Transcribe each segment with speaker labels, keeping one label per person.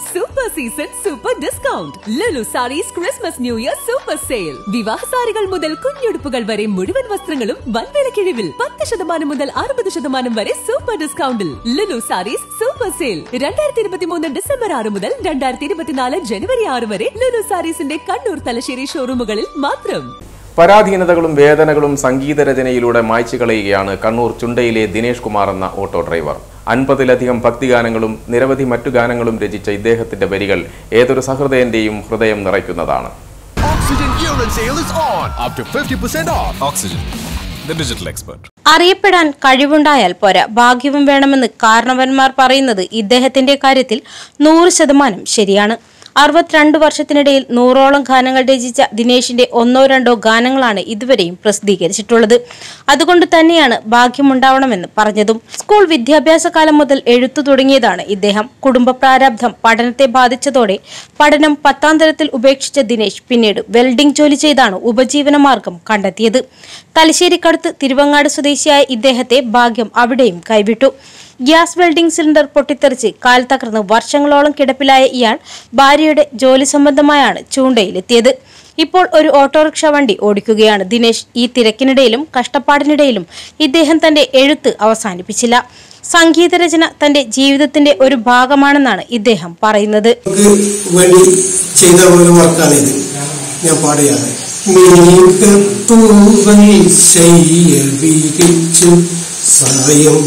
Speaker 1: Super season super discount Lulu sarees Christmas new year super sale വിവാഹ സാരികൾ മുതൽ കുഞ്ഞുടുപ്പുകൾ വരെ മുഴുവൻ വസ്ത്രങ്ങളും വൻവില കിഴിവിൽ പത്ത് ശതമാനം മുതൽ അറുപത് ശതമാനം വരെ സൂപ്പർ ഡിസ്കൗണ്ടിൽ ലുലു സാരീസ് സൂപ്പർ സെയിൽ രണ്ടായിരത്തി ഇരുപത്തി മൂന്ന് ഡിസംബർ ആറ് മുതൽ രണ്ടായിരത്തി ഇരുപത്തിനാല് ജനുവരി ആറ് വരെ ലുലു സാരീസിന്റെ കണ്ണൂർ തലശ്ശേരി ഷോറൂമുകളിൽ മാത്രം
Speaker 2: പരാധീനതകളും വേദനകളും സംഗീത രചനയിലൂടെ മായ്ച്ചു കളയുകയാണ് കണ്ണൂർ ചുണ്ടയിലെ ദിനേഷ് കുമാർ എന്ന ഓട്ടോ ഡ്രൈവർ അൻപതിലധികം ഭക്തിഗാനങ്ങളും നിരവധി മറ്റു ഗാനങ്ങളും രചിച്ച ഇദ്ദേഹത്തിന്റെ വരികൾ ഏതൊരു സഹൃദയന്റെയും ഹൃദയം നിറയ്ക്കുന്നതാണ്
Speaker 3: Oxygen urine sale is on. Up to 50% off. Oxygen, the digital expert.
Speaker 4: അറിയപ്പെടാൻ കഴിവുണ്ടായാൽ പോരാ ഭാഗ്യവും വേണമെന്ന് കാരണവന്മാർ പറയുന്നത് ഇദ്ദേഹത്തിന്റെ കാര്യത്തിൽ നൂറ് ശതമാനം ശരിയാണ് അറുപത്തിരണ്ട് വർഷത്തിനിടയിൽ നൂറോളം ഗാനങ്ങൾ രചിച്ച ദിനേശിന്റെ ഒന്നോ രണ്ടോ ഗാനങ്ങളാണ് ഇതുവരെയും പ്രസിദ്ധീകരിച്ചിട്ടുള്ളത് അതുകൊണ്ട് തന്നെയാണ് ഭാഗ്യമുണ്ടാവണമെന്ന് പറഞ്ഞതും സ്കൂൾ വിദ്യാഭ്യാസ കാലം മുതൽ എഴുത്തു തുടങ്ങിയതാണ് ഇദ്ദേഹം കുടുംബ പ്രാരാബ്ധം പഠനത്തെ ബാധിച്ചതോടെ പഠനം പത്താം തരത്തിൽ ഉപേക്ഷിച്ച ദിനേശ് പിന്നീട് വെൽഡിംഗ് ജോലി ചെയ്താണ് ഉപജീവന മാർഗം കണ്ടെത്തിയത് തലശ്ശേരിക്കടുത്ത് തിരുവങ്ങാട് സ്വദേശിയായ ഇദ്ദേഹത്തെ ഭാഗ്യം അവിടെയും കൈവിട്ടു ഗ്യാസ് വെൽഡിംഗ് സിലിണ്ടർ പൊട്ടിത്തെറിച്ച് കാൽ തകർന്ന് വർഷങ്ങളോളം കിടപ്പിലായ ഇയാൾ ഭാര്യയുടെ ജോലി സംബന്ധമായാണ് ചൂണ്ടയിലെത്തിയത് ഇപ്പോൾ ഒരു ഓട്ടോറിക്ഷ വണ്ടി ഓടിക്കുകയാണ് ദിനേശ് ഈ തിരക്കിനിടയിലും കഷ്ടപ്പാടിനിടയിലും ഇദ്ദേഹം തന്റെ എഴുത്ത് അവസാനിപ്പിച്ചില്ല സംഗീതരചന തന്റെ ജീവിതത്തിന്റെ ഒരു ഭാഗമാണെന്നാണ് ഇദ്ദേഹം പറയുന്നത്
Speaker 5: നമുക്ക് വേണ്ടി ചെയ്ത ഒരു വർക്കാണിത് ഞാൻ പാടുകയാണ് മികത്തൂവൽ ശയ്യ വിരിച്ചു സായം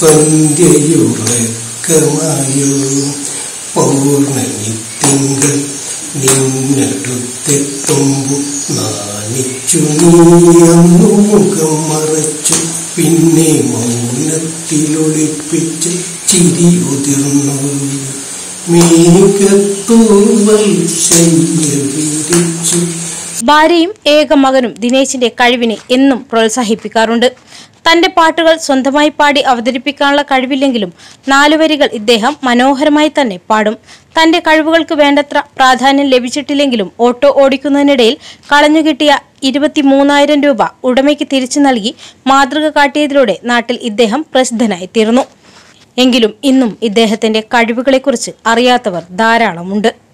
Speaker 5: സന്ധ്യയുറക്കമായോ പൗർണമി തിങ്കൾ നിന്നടുത്തെത്തുമ്പു നാണിച്ചു നീ അന്നു മുഖം മറച്ചു പിന്നെ മൗനത്തിലൊളിപ്പിച്ച് ചിരി ഉതിർന്നു മേഘത്തൂവൽ ശയ്യ വിരിച്ചു
Speaker 4: ഭാര്യയും ഏക മകനും ദിനേശിന്റെ കഴിവിനെ എന്നും പ്രോത്സാഹിപ്പിക്കാറുണ്ട് തന്റെ പാട്ടുകൾ സ്വന്തമായി പാടി അവതരിപ്പിക്കാനുള്ള കഴിവില്ലെങ്കിലും നാലുവരികൾ ഇദ്ദേഹം മനോഹരമായി തന്നെ പാടും തന്റെ കഴിവുകൾക്ക് വേണ്ടത്ര പ്രാധാന്യം ലഭിച്ചിട്ടില്ലെങ്കിലും ഓട്ടോ ഓടിക്കുന്നതിനിടയിൽ കളഞ്ഞുകിട്ടിയ ഇരുപത്തിമൂന്നായിരം രൂപ ഉടമയ്ക്ക് തിരിച്ചു നൽകി മാതൃക കാട്ടിയതിലൂടെ നാട്ടിൽ ഇദ്ദേഹം പ്രസിദ്ധനായി തീർന്നു എങ്കിലും ഇന്നും ഇദ്ദേഹത്തിന്റെ കഴിവുകളെക്കുറിച്ച് അറിയാത്തവർ ധാരാളമുണ്ട്